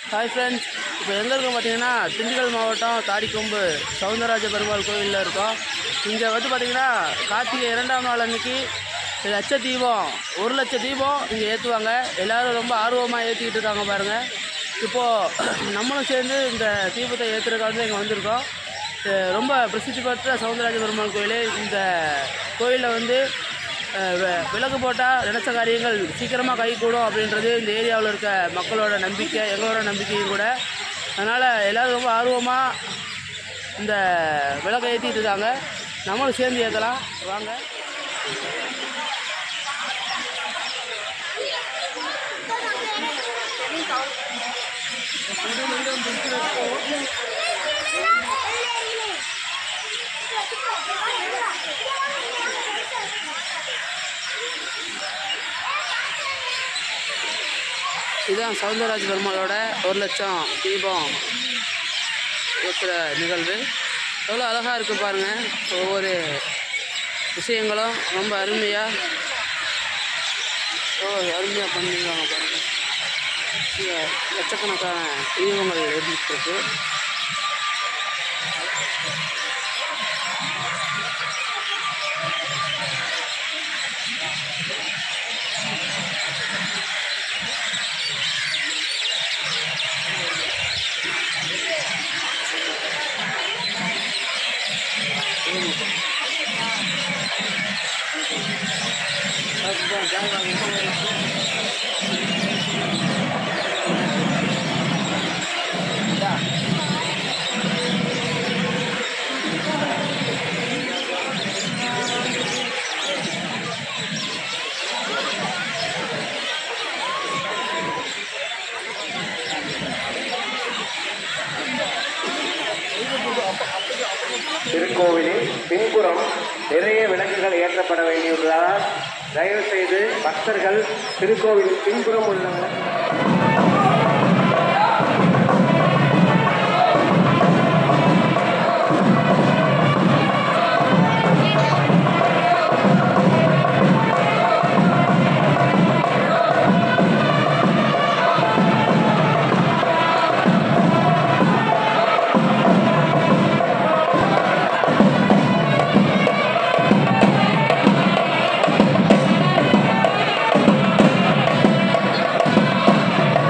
Hi friends இப்போ எங்கே இருக்கோம் பார்த்தீங்கன்னா திண்டுக்கல் மாவட்டம் தாடிக்கொம்பு சவுந்தரராஜ பெருமாள் கோவிலில் இருக்கோம் இங்கே வந்து பார்த்தீங்கன்னா கார்த்திகை இரண்டாம் நாள் அன்னைக்கு லட்ச தீபம் ஒரு லட்ச தீபம் இங்கே ஏற்றுவாங்க எல்லோரும் ரொம்ப ஆர்வமாக ஏற்றிக்கிட்டு இருக்காங்க பாருங்கள் இப்போது நம்மளும் சேர்ந்து இந்த தீபத்தை ஏற்றுறதுக்காக வந்து இங்கே வந்திருக்கோம் இது ரொம்ப பிரசித்தி பெற்ற சவுந்தரராஜ பெருமாள் கோயில் இந்த கோயிலில் வந்து அஹ், வி- விளக்கு போட்டால் நினச்ச காரியங்கள் சீக்கிரமாக கைகூடும் அப்படின்றது இந்த ஏரியாவில் இருக்க மக்களோட நம்பிக்கை எங்களோட நம்பிக்கையும் கூட அதனால் எல்லோரும் ரொம்ப ஆர்வமாக இந்த விளக்கை ஏற்றிட்டு இருக்காங்க நம்மளும் சேர்ந்து ஏற்றலாம் வாங்க இதுதான் சவுந்தரராஜ பெருமாளோட ஒரு லட்சம் தீபம் ஏற்றுற நிகழ்வு எவ்வளோ அழகாக இருக்குது பாருங்கள் ஒவ்வொரு விஷயங்களும் ரொம்ப அருமையாக எவ்வளோ அருமையாக பண்ணியிருக்காங்க பாருங்கள் இங்கே லட்சக்கணக்கான தீபங்கள் இருந்துட்டு இருக்கு திருக்கோவிலில் பின்புறம் நிறைய விளக்குகள் ஏற்றப்பட வேண்டியுள்ளதால் தயவு செய்து பக்தர்கள் திருக்கோவிலின் பின்புறம் உள்ள விளக்கு- Thank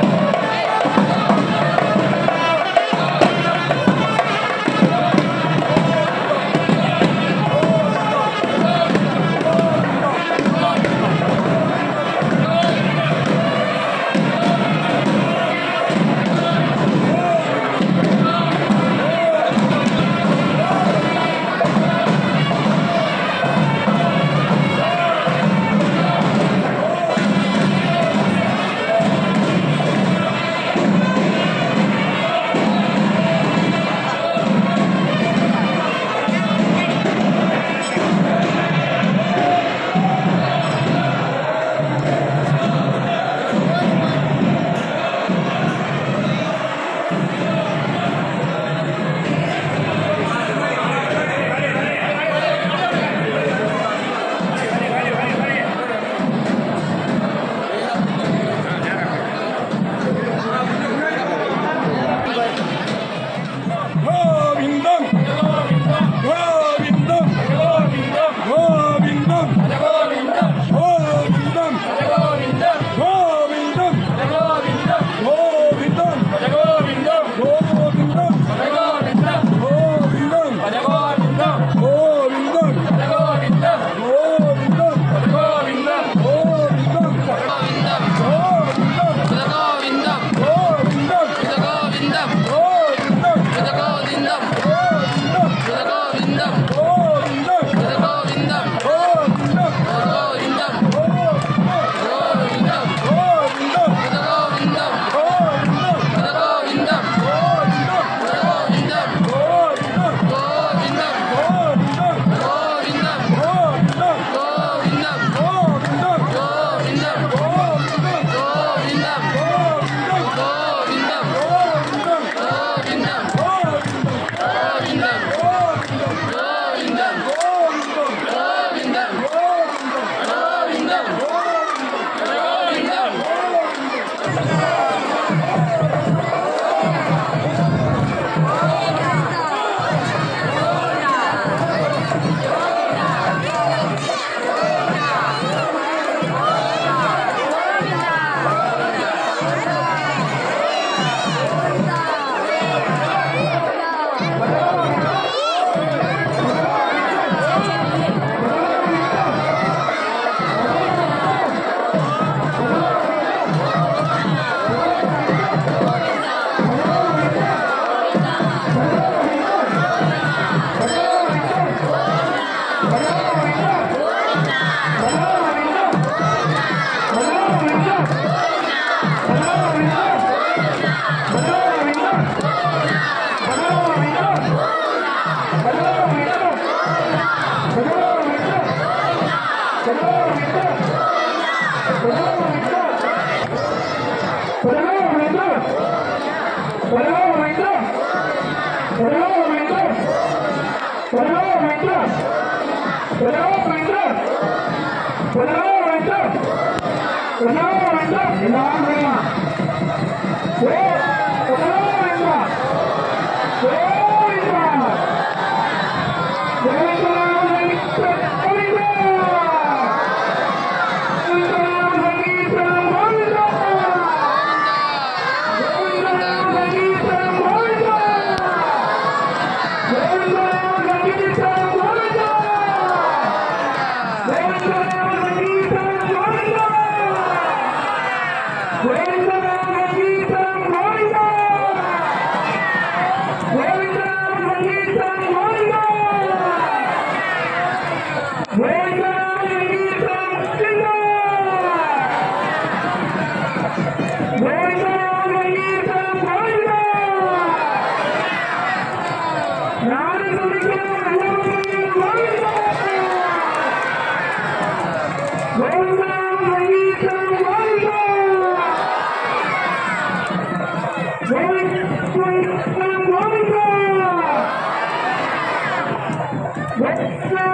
Let's go!